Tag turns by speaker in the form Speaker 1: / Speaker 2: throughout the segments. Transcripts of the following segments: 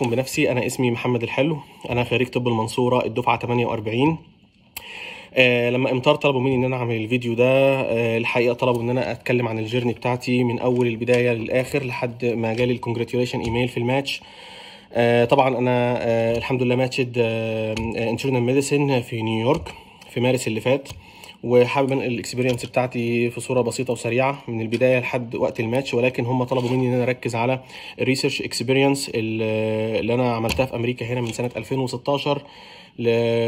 Speaker 1: بكم بنفسي انا اسمي محمد الحلو انا خريج طب المنصوره الدفعه 48 آه لما امطار طلبوا مني ان انا اعمل الفيديو ده آه الحقيقه طلبوا ان انا اتكلم عن الجيرني بتاعتي من اول البدايه للاخر لحد ما جالي الكونجراتيوليشن ايميل في الماتش آه طبعا انا آه الحمد لله ماتشد انترنال ميديسن في نيويورك في مارس اللي فات وحابب انقل الاكسبيرينس بتاعتي في صوره بسيطه وسريعه من البدايه لحد وقت الماتش ولكن هم طلبوا مني ان انا اركز على الريسيرش اكسبيرينس اللي انا عملتها في امريكا هنا من سنه 2016 ل...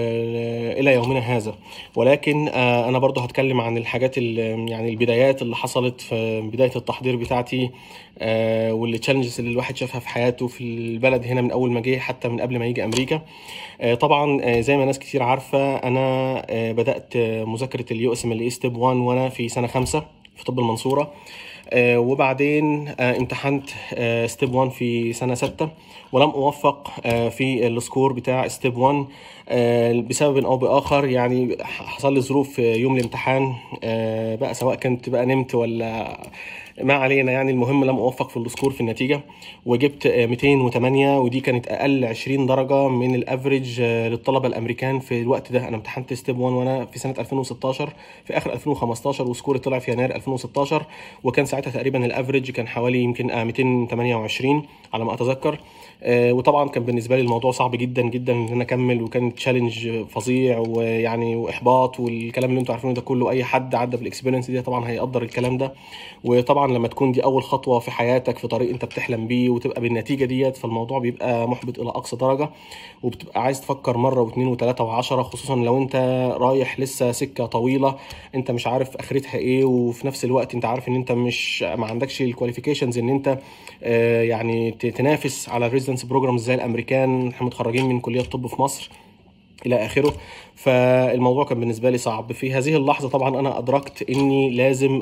Speaker 1: الى يومنا هذا ولكن آه انا برضو هتكلم عن الحاجات يعني البدايات اللي حصلت في بدايه التحضير بتاعتي آه والتشالنجز اللي الواحد شافها في حياته في البلد هنا من اول ما جه حتى من قبل ما يجي امريكا آه طبعا زي ما ناس كتير عارفه انا بدات مذاكره اليو اس ام ال اي ستيب 1 وانا في سنه خمسة في طب المنصوره آه وبعدين آه امتحنت آه ستيب 1 في سنه 6 ولم اوفق في السكور بتاع ستيب 1 بسبب او باخر يعني حصل لي ظروف في يوم الامتحان بقى سواء كنت بقى نمت ولا ما علينا يعني المهم لم اوفق في السكور في النتيجه وجبت 208 ودي كانت اقل 20 درجه من الافريج للطلبه الامريكان في الوقت ده انا امتحنت ستيب 1 وانا في سنه 2016 في اخر 2015 وسكوري طلع في يناير 2016 وكان ساعتها تقريبا الافريج كان حوالي يمكن 228 على ما اتذكر وطبعا كان بالنسبه لي الموضوع صعب جدا جدا ان انا اكمل وكان تشالنج فظيع ويعني واحباط والكلام اللي انتم عارفينه ده كله اي حد عدى بالاكسبيرينس دي طبعا هيقدر الكلام ده وطبعا لما تكون دي اول خطوه في حياتك في طريق انت بتحلم بيه وتبقى بالنتيجه ديت فالموضوع بيبقى محبط الى اقصى درجه وبتبقى عايز تفكر مره واثنين وثلاثه وعشرة خصوصا لو انت رايح لسه سكه طويله انت مش عارف اخرتها ايه وفي نفس الوقت انت عارف ان انت مش ما عندكش الكواليفيكيشنز ان انت آه يعني تنافس على الريزيدنس بروجرام زي الامريكان احنا متخرجين من كليه الطب في مصر الى اخره فالموضوع كان بالنسبه لي صعب في هذه اللحظه طبعا انا ادركت اني لازم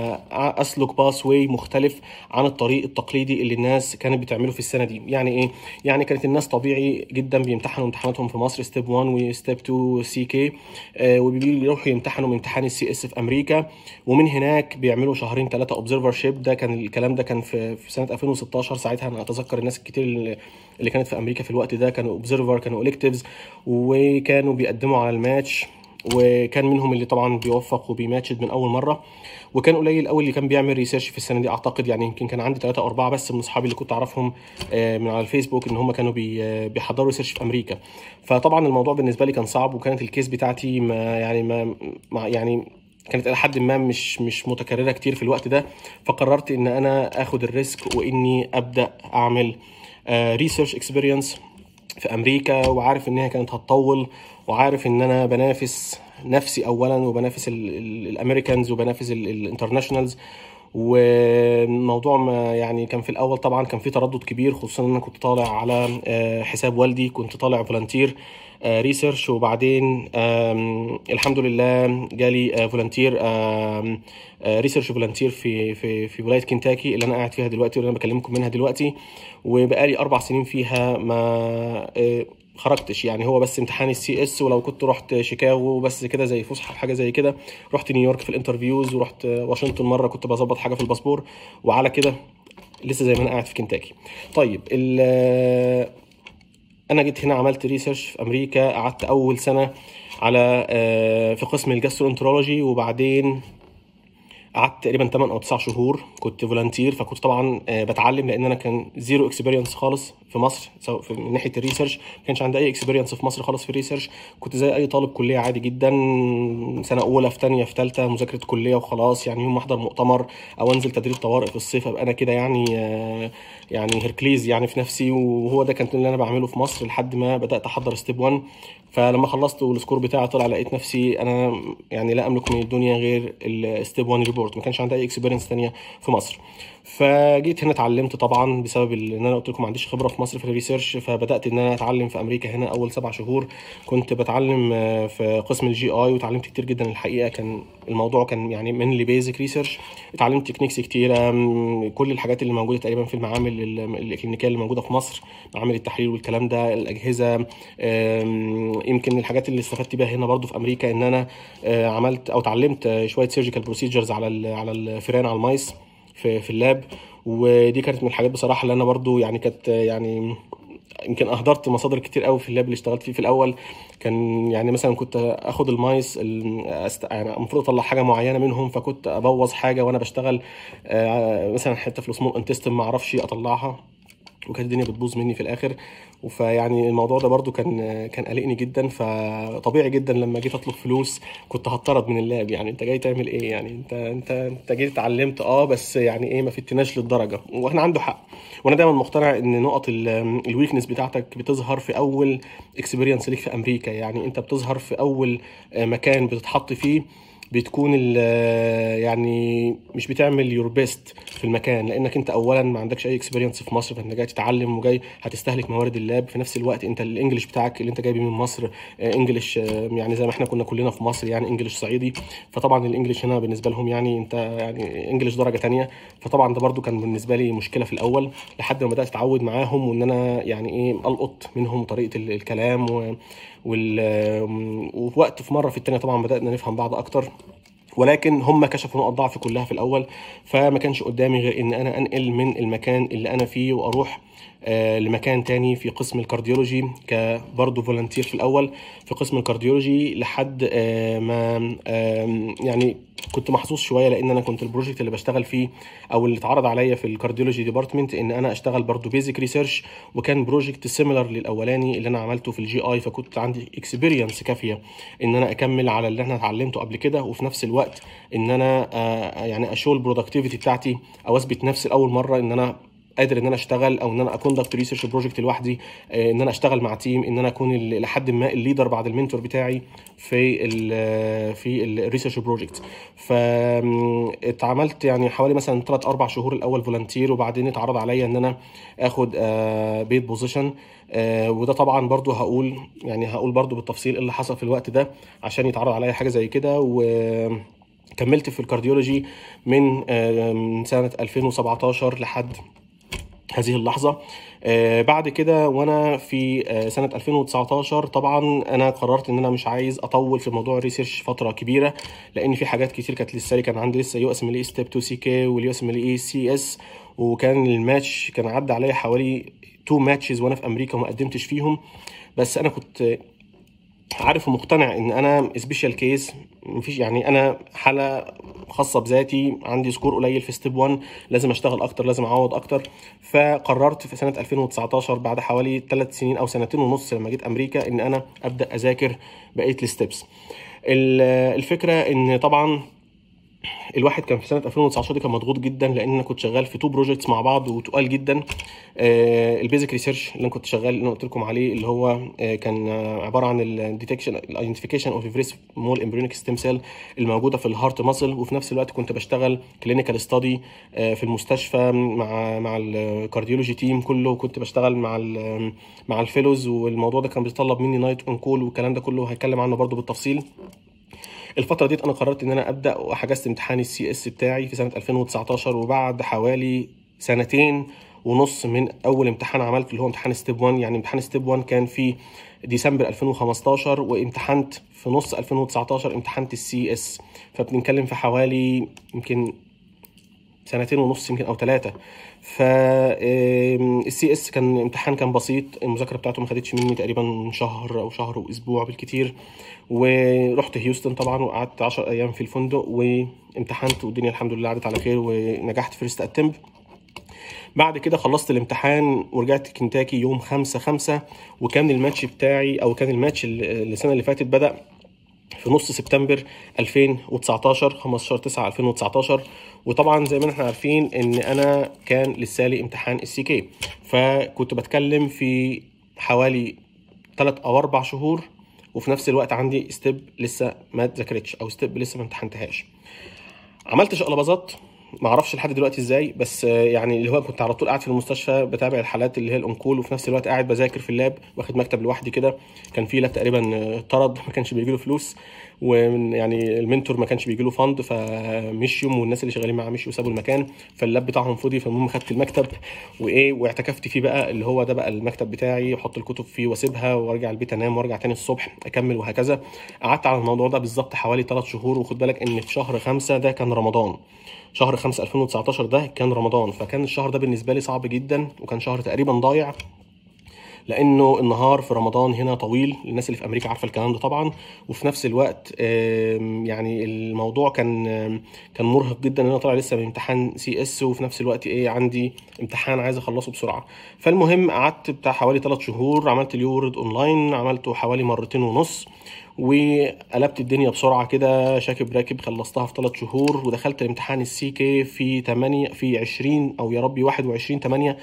Speaker 1: اسلك باس واي مختلف عن الطريق التقليدي اللي الناس كانت بتعمله في السنه دي يعني ايه يعني كانت الناس طبيعي جدا بيمتحنوا امتحاناتهم في مصر ستيب 1 وستيب 2 سي كي وبيروحوا يمتحنوا امتحان السي اس في امريكا ومن هناك بيعملوا شهرين ثلاثه اوبزرفر شيب ده كان الكلام ده كان في, في سنه 2016 ساعتها انا اتذكر الناس الكتير اللي كانت في امريكا في الوقت ده كانوا اوبزرفر كانوا الكتيفز وكانوا بيقدموا على الماتش وكان منهم اللي طبعا بيوفق وبيماتشد من اول مره وكان قليل قوي اللي كان بيعمل ريسيرش في السنه دي اعتقد يعني يمكن كان عندي ثلاثة او اربعه بس من اصحابي اللي كنت اعرفهم من على الفيسبوك ان هم كانوا بيحضروا ريسيرش في امريكا فطبعا الموضوع بالنسبه لي كان صعب وكانت الكيس بتاعتي ما يعني ما, ما يعني كانت الى حد ما مش مش متكرره كتير في الوقت ده فقررت ان انا اخد الريسك واني ابدا اعمل ريسيرش اكسبيرينس في امريكا وعارف ان هي كانت هتطول وعارف ان انا بنافس نفسي اولا وبنافس الامريكانز وبنافس الانترناشونالز والموضوع ما يعني كان في الاول طبعا كان في تردد كبير خصوصا ان انا كنت طالع على حساب والدي كنت طالع فولنتير ريسيرش وبعدين الحمد لله جالي فولنتير ريسيرش فولنتير في في في ولايه كنتاكي اللي انا قاعد فيها دلوقتي واللي انا بكلمكم منها دلوقتي وبقالي اربع سنين فيها ما خرجتش يعني هو بس امتحان السي اس ولو كنت رحت شيكاغو بس كده زي فسحه حاجه زي كده رحت نيويورك في الانترفيوز ورحت واشنطن مره كنت بظبط حاجه في الباسبور وعلى كده لسه زي ما انا قاعد في كنتاكي طيب انا جيت هنا عملت ريسيرش في امريكا قعدت اول سنه على في قسم الجاسترونترولوجي وبعدين قعدت تقريبا 8 او 9 شهور كنت فولنتير فكنت طبعا بتعلم لان انا كان زيرو اكسبيرينس خالص في مصر سواء في من ناحيه الريسيرش ما كانش عندي اي اكسبيرينس في مصر خالص في الريسيرش كنت زي اي طالب كليه عادي جدا سنه اولى في ثانيه في ثالثه مذاكره كليه وخلاص يعني يوم احضر مؤتمر او انزل تدريب طوارئ في الصيف ابقى انا كده يعني يعني هركليز يعني في نفسي وهو ده كان اللي انا بعمله في مصر لحد ما بدات احضر ستيب 1 فلما خلصت والسكور بتاعي طلع لقيت نفسي انا يعني لا املك من الدنيا غير الستيب 1 ريبورت ما كانش عندي اي اكسبيرينس ثانيه في مصر فجيت هنا اتعلمت طبعا بسبب ان انا قلت لكم ما عنديش خبره في مصر في الريسيرش فبدات ان انا اتعلم في امريكا هنا اول سبع شهور كنت بتعلم في قسم الجي اي وتعلمت كتير جدا الحقيقه كان الموضوع كان يعني من اللي بيزك ريسيرش اتعلمت تكنيكس كتيره كل الحاجات اللي موجوده تقريبا في المعامل الكلينيكيه اللي موجوده في مصر معامل التحليل والكلام ده الاجهزه يمكن الحاجات اللي استفدت بيها هنا برضو في امريكا ان انا عملت او اتعلمت شويه سيرجيكال بروسيجرز على على الفئران على المايس في في اللاب ودي كانت من الحاجات بصراحه اللي انا برضو يعني كانت يعني يمكن اهدرت مصادر كتير قوي في اللاب اللي اشتغلت فيه في الاول كان يعني مثلا كنت اخد المايس ال- أست... يعني المفروض اطلع حاجه معينه منهم فكنت ابوظ حاجه وانا بشتغل آه، مثلا حته في السمول انتستم ما اعرفش اطلعها وكانت الدنيا بتبوظ مني في الاخر فيعني الموضوع ده برضو كان كان قلقني جدا فطبيعي جدا لما جيت اطلب فلوس كنت هطرد من اللاب يعني انت جاي تعمل ايه يعني انت انت انت جيت اتعلمت اه بس يعني ايه ما فتناش للدرجه واحنا عنده حق وانا دايما مقتنع ان نقط الويكنس بتاعتك بتظهر في اول اكسبيرينس ليك في امريكا يعني انت بتظهر في اول آه، مكان بتتحط فيه بتكون ال- يعني مش بتعمل يور بيست في المكان لانك انت اولا ما عندكش اي اكسبيرينس في مصر فانت جاي تتعلم وجاي هتستهلك موارد اللاب في نفس الوقت انت الانجليش بتاعك اللي انت جايبه من مصر آه، انجليش آه، يعني زي ما احنا كنا كلنا في مصر يعني انجليش صعيدي فطبعا الانجليش هنا بالنسبه لهم يعني انت يعني انجليش درجه تانية فطبعا ده برضو كان بالنسبه لي مشكله في الاول لحد ما بدات اتعود معاهم وان انا يعني ايه القط منهم طريقه ال- الكلام و وال وفي وقت في مره في التانية طبعا بدانا نفهم بعض اكتر ولكن هم كشفوا نقط ضعفي كلها في الاول فما كانش قدامي غير ان انا انقل من المكان اللي انا فيه واروح آه، لمكان تاني في قسم الكارديولوجي كبرضه فولنتير في الاول في قسم الكارديولوجي لحد آه، ما آم، يعني كنت محظوظ شويه لان انا كنت البروجكت اللي بشتغل فيه او اللي اتعرض عليا في الكارديولوجي ديبارتمنت ان انا اشتغل برضه بيزك ريسيرش وكان بروجكت سيميلر للاولاني اللي انا عملته في الجي اي فكنت عندي اكسبيرينس كافيه ان انا اكمل على اللي احنا اتعلمته قبل كده وفي نفس الوقت ان انا آه، يعني اشو البرودكتيفيتي بتاعتي او اثبت نفسي لاول مره ان انا قادر ان انا اشتغل او ان انا اكوندكت ريسيرش بروجكت لوحدي آه، ان انا اشتغل مع تيم ان انا اكون ال- لحد ما الليدر بعد المنتور بتاعي في ال في الريسيرش بروجكت فاتعملت يعني حوالي مثلا 3 4 شهور الاول فولنتير وبعدين اتعرض عليا ان انا اخد بيت بوزيشن وده طبعا برضو هقول يعني هقول برضو بالتفصيل ايه اللي حصل في الوقت ده عشان يتعرض عليا حاجه زي كده و كملت في الكارديولوجي من آه، من سنه 2017 لحد هذه اللحظة آه، بعد كده وانا في آه، سنة 2019 طبعا انا قررت ان انا مش عايز اطول في موضوع الريسيرش فترة كبيرة لان في حاجات كتير كانت لسه لي كان عندي لسه يو اس ام اي ستيب 2 سي كي واليو اس ام اي سي اس وكان الماتش كان عدى عليا حوالي 2 ماتشز وانا في امريكا وما قدمتش فيهم بس انا كنت عارف ومقتنع ان انا سبيشال كيس مفيش يعني انا حاله خاصه بذاتي عندي سكور قليل في ستيب 1 لازم اشتغل اكتر لازم اعوض اكتر فقررت في سنه 2019 بعد حوالي ثلاث سنين او سنتين ونص لما جيت امريكا ان انا ابدا اذاكر بقيه الستبس الفكره ان طبعا الواحد كان في سنه 2019 دي كان مضغوط جدا لان انا كنت شغال في تو بروجكتس مع بعض وتقال جدا آه البيزك ريسيرش اللي انا كنت شغال اللي انا قلت لكم عليه اللي هو آه كان آه عباره عن الديتكشن الايدنتيفيكيشن اوف فيري سمول امبريونيك ستيم سيل الموجوده في الهارت ماسل وفي نفس الوقت كنت بشتغل كلينيكال ستادي آه في المستشفى مع مع الكارديولوجي تيم كله كنت بشتغل مع ال مع الفيلوز والموضوع ده كان بيتطلب مني نايت اون كول والكلام ده كله هتكلم عنه برضو بالتفصيل الفتره ديت انا قررت ان انا ابدا وحجزت امتحان السي اس بتاعي في سنه 2019 وبعد حوالي سنتين ونص من اول امتحان عملته اللي هو امتحان ستيب 1 يعني امتحان ستيب 1 كان في ديسمبر 2015 وامتحنت في نص 2019 امتحنت السي اس فبنتكلم في حوالي يمكن سنتين ونص يمكن او ثلاثه فالسي اس كان امتحان كان بسيط المذاكره بتاعته ما خدتش مني تقريبا شهر او شهر واسبوع بالكتير ورحت هيوستن طبعا وقعدت 10 ايام في الفندق وامتحنت والدنيا الحمد لله عدت على خير ونجحت فيرست اتمب بعد كده خلصت الامتحان ورجعت كنتاكي يوم 5 5 وكان الماتش بتاعي او كان الماتش السنه اللي فاتت بدا في نص سبتمبر 2019 15 9 2019 وطبعا زي ما احنا عارفين ان انا كان لسه لي امتحان السي كي فكنت بتكلم في حوالي 3 او 4 شهور وفي نفس الوقت عندي ستيب لسه ما اتذاكرتش او ستيب لسه ما امتحنتهاش عملت شقلباظات ما اعرفش لحد دلوقتي ازاي بس يعني اللي هو كنت على طول قاعد في المستشفى بتابع الحالات اللي هي الانكول وفي نفس الوقت قاعد بذاكر في اللاب واخد مكتب لوحدي كده كان في لاب تقريبا طرد ما كانش بيجي له فلوس ويعني المنتور ما كانش بيجي له فند فمشيوا والناس اللي شغالين معاه مشيوا وسابوا المكان فاللاب بتاعهم فضي فالمهم خدت المكتب وايه واعتكفت فيه بقى اللي هو ده بقى المكتب بتاعي احط الكتب فيه واسيبها وارجع البيت انام وارجع تاني الصبح اكمل وهكذا قعدت على الموضوع ده بالظبط حوالي 3 شهور وخد بالك ان في شهر 5 ده كان رمضان شهر 5 2019 ده كان رمضان فكان الشهر ده بالنسبه لي صعب جدا وكان شهر تقريبا ضايع لانه النهار في رمضان هنا طويل الناس اللي في امريكا عارفه الكلام ده طبعا وفي نفس الوقت آم، يعني الموضوع كان آم، كان مرهق جدا ان انا طالع لسه من امتحان سي اس وفي نفس الوقت ايه عندي امتحان عايز اخلصه بسرعه فالمهم قعدت بتاع حوالي 3 شهور عملت اليورد اونلاين عملته حوالي مرتين ونص وقلبت الدنيا بسرعه كده شاكب راكب خلصتها في 3 شهور ودخلت الامتحان السي كي في 8 في 20 او يا ربي 21 8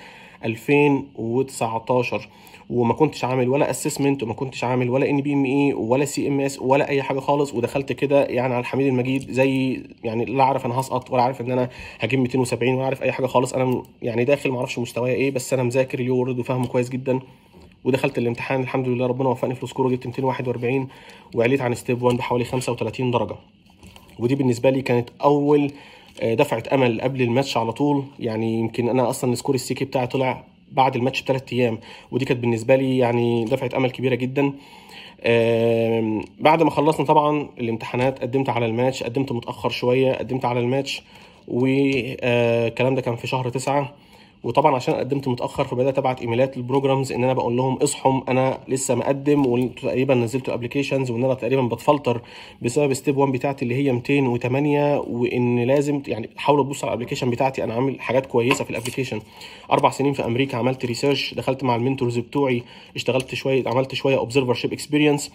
Speaker 1: 2019 وما كنتش عامل ولا اسسمنت وما كنتش عامل ولا ان بي ام اي ولا سي ام اس ولا اي حاجه خالص ودخلت كده يعني على الحميد المجيد زي يعني لا عارف انا هسقط ولا عارف ان انا هجيب 270 ولا عارف اي حاجه خالص انا م- يعني داخل ما اعرفش مستواي ايه بس انا مذاكر اليورد وفاهمه كويس جدا ودخلت الامتحان الحمد لله ربنا وفقني في السكور وجبت 241 وعليت عن ستيب 1 بحوالي 35 درجه ودي بالنسبه لي كانت اول آه، دفعه امل قبل الماتش على طول يعني يمكن انا اصلا السكور السيكي بتاعي طلع بعد الماتش بثلاث ايام ودي كانت بالنسبه لي يعني دفعه امل كبيره جدا آم، بعد ما خلصنا طبعا الامتحانات قدمت على الماتش قدمت متاخر شويه قدمت على الماتش والكلام ده كان في شهر تسعة وطبعا عشان قدمت متاخر فبدات ابعت ايميلات للبروجرامز ان انا بقول لهم اصحوا انا لسه مقدم وانتوا تقريبا نزلتوا ابلكيشنز وان انا تقريبا بتفلتر بسبب ستيب 1 بتاعتي اللي هي 208 وان لازم يعني حاولوا تبصوا على الابلكيشن بتاعتي انا عامل حاجات كويسه في الابلكيشن اربع سنين في امريكا عملت ريسيرش دخلت مع المنتورز بتوعي اشتغلت شويه عملت شويه اوبزرفر شيب اكسبيرينس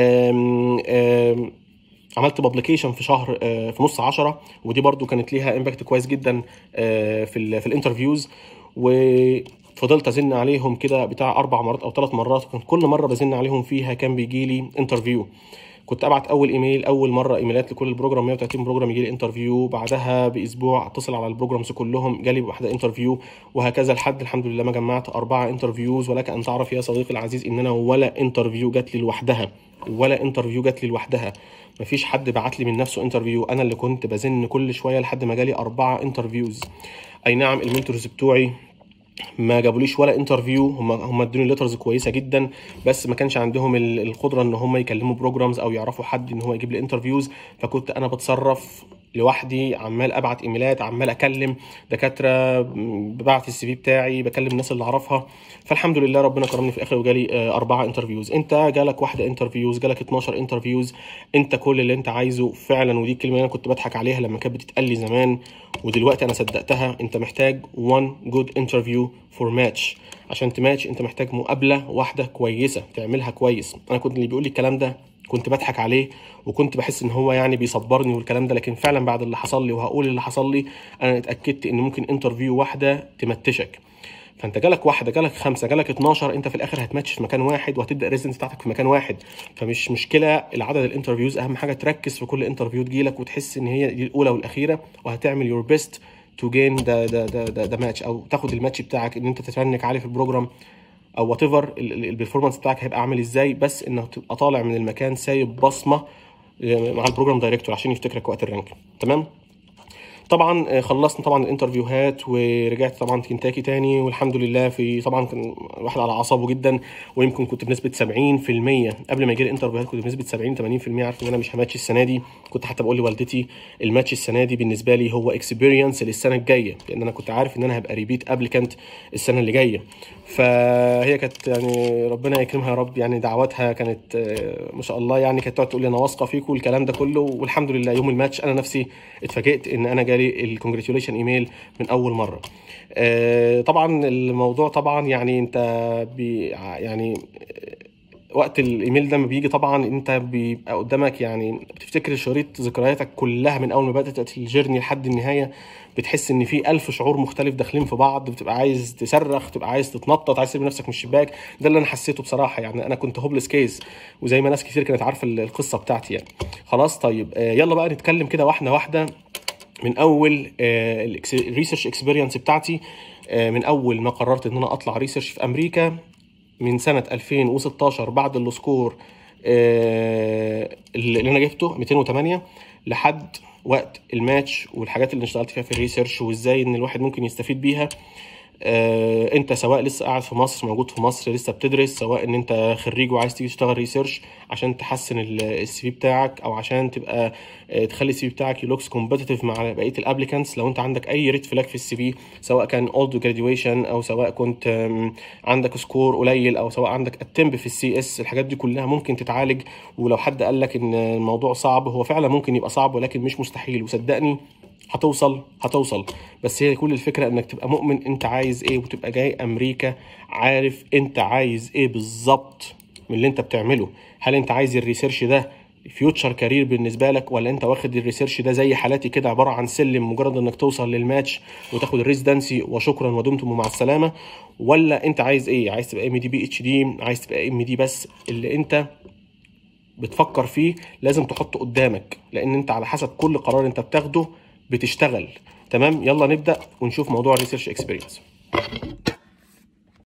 Speaker 1: عملت بابليكيشن في شهر آه، في نص عشرة ودي برضو كانت ليها امباكت كويس جدا آه، في ال في الانترفيوز وفضلت ازن عليهم كده بتاع اربع مرات او ثلاث مرات وكان كل مره بزن عليهم فيها كان بيجي لي انترفيو كنت ابعت اول ايميل اول مره ايميلات لكل البروجرام 130 بروجرام يجي لي انترفيو بعدها باسبوع اتصل على البروجرامز كلهم جالي واحده انترفيو وهكذا لحد الحمد لله ما جمعت اربعه انترفيوز ولك ان تعرف يا صديقي العزيز ان انا ولا انترفيو جات لي لوحدها ولا انترفيو جات لي لوحدها مفيش حد بعت لي من نفسه انترفيو انا اللي كنت بزن كل شويه لحد ما جالي اربعه انترفيوز اي نعم المنتورز بتوعي ما جابوليش ولا انترفيو هم هم ادوني ليترز كويسه جدا بس ما كانش عندهم ال- القدره ان هم يكلموا بروجرامز او يعرفوا حد ان هو يجيب لي انترفيوز فكنت انا بتصرف لوحدي عمال ابعت ايميلات عمال اكلم دكاتره م، ببعت السي في بتاعي بكلم الناس اللي اعرفها فالحمد لله ربنا كرمني في الاخر وجالي آه، اربعه انترفيوز انت جالك واحده انترفيوز جالك 12 انترفيوز انت كل اللي انت عايزه فعلا ودي الكلمه اللي انا كنت بضحك عليها لما كانت بتتقال لي زمان ودلوقتي انا صدقتها انت محتاج one good interview for match عشان تماتش انت محتاج مقابله واحده كويسه تعملها كويس انا كنت اللي بيقول لي الكلام ده كنت بضحك عليه وكنت بحس ان هو يعني بيصبرني والكلام ده لكن فعلا بعد اللي حصل لي وهقول اللي حصل لي انا اتاكدت ان ممكن انترفيو واحده تمتشك فانت جالك واحده جالك خمسه جالك 12 انت في الاخر هتماتش في مكان واحد وهتبدا الريزنس بتاعتك في مكان واحد فمش مشكله العدد الانترفيوز اهم حاجه تركز في كل انترفيو تجيلك وتحس ان هي دي الاولى والاخيره وهتعمل يور بيست تو جين ذا ذا ذا ذا ماتش او تاخد الماتش بتاعك ان انت تترنك عالي في البروجرام او وات ايفر البرفورمانس بتاعك هيبقى عامل ازاي بس انك تبقى طالع من المكان سايب بصمه آه، مع البروجرام دايركتور عشان يفتكرك وقت الرانك تمام طبعا آه، خلصنا طبعا الانترفيوهات ورجعت طبعا كنتاكي تاني والحمد لله في طبعا كان الواحد على اعصابه جدا ويمكن كنت بنسبه 70% قبل ما يجي لي الانترفيوهات كنت بنسبه 70 80% عارف ان انا مش هماتش السنه دي كنت حتى بقول لوالدتي الماتش السنه دي بالنسبه لي هو اكسبيرينس للسنه الجايه لان انا كنت عارف ان انا هبقى ريبيت قبل كانت السنه اللي جايه فهي كانت يعني ربنا يكرمها يا رب يعني دعواتها كانت آه، ما شاء الله يعني كانت تقعد تقول لي انا واثقه فيكم والكلام ده كله والحمد لله يوم الماتش انا نفسي اتفاجئت ان انا جالي الكونجراتيوليشن ايميل من اول مره آه، طبعا الموضوع طبعا يعني انت بي يعني وقت الايميل ده ما بيجي طبعا انت بيبقى قدامك يعني بتفتكر شريط ذكرياتك كلها من اول ما بدات الجيرني لحد النهايه بتحس ان في ألف شعور مختلف داخلين في بعض بتبقى عايز تصرخ تبقى عايز تتنطط عايز ترمي نفسك من الشباك ده اللي انا حسيته بصراحه يعني انا كنت هوبلس كيس وزي ما ناس كتير كانت عارفه القصه بتاعتي يعني خلاص طيب آه، يلا بقى نتكلم كده واحده واحده من اول الريسيرش اكسبيرينس بتاعتي آه، من اول ما قررت ان انا اطلع ريسيرش في امريكا من سنه 2016 بعد السكور آه، اللي انا جبته 208 لحد وقت الماتش والحاجات اللي اشتغلت فيها في الريسيرش وازاي ان الواحد ممكن يستفيد بيها آه، انت سواء لسه قاعد في مصر موجود في مصر لسه بتدرس سواء ان انت خريج وعايز تيجي تشتغل ريسيرش عشان تحسن السي في بتاعك او عشان تبقى آه، تخلي السي في بتاعك يلوكس كومبتيتيف مع بقيه الابليكانتس لو انت عندك اي ريد فلاج في السي في سواء كان اولد جراديويشن او سواء كنت آم، عندك سكور قليل او سواء عندك اتمب في السي اس الحاجات دي كلها ممكن تتعالج ولو حد قال لك ان الموضوع صعب هو فعلا ممكن يبقى صعب ولكن مش مستحيل وصدقني هتوصل هتوصل بس هي كل الفكره انك تبقى مؤمن انت عايز ايه وتبقى جاي امريكا عارف انت عايز ايه بالظبط من اللي انت بتعمله هل انت عايز الريسيرش ده فيوتشر كارير بالنسبه لك ولا انت واخد الريسيرش ده زي حالاتي كده عباره عن سلم مجرد انك توصل للماتش وتاخد الريزيدنسي وشكرا ودمتم مع السلامه ولا انت عايز ايه عايز تبقى ام دي بي اتش دي عايز تبقى ام دي بس اللي انت بتفكر فيه لازم تحطه قدامك لان انت على حسب كل قرار انت بتاخده بتشتغل تمام يلا نبدا ونشوف موضوع الريسيرش اكسبيرينس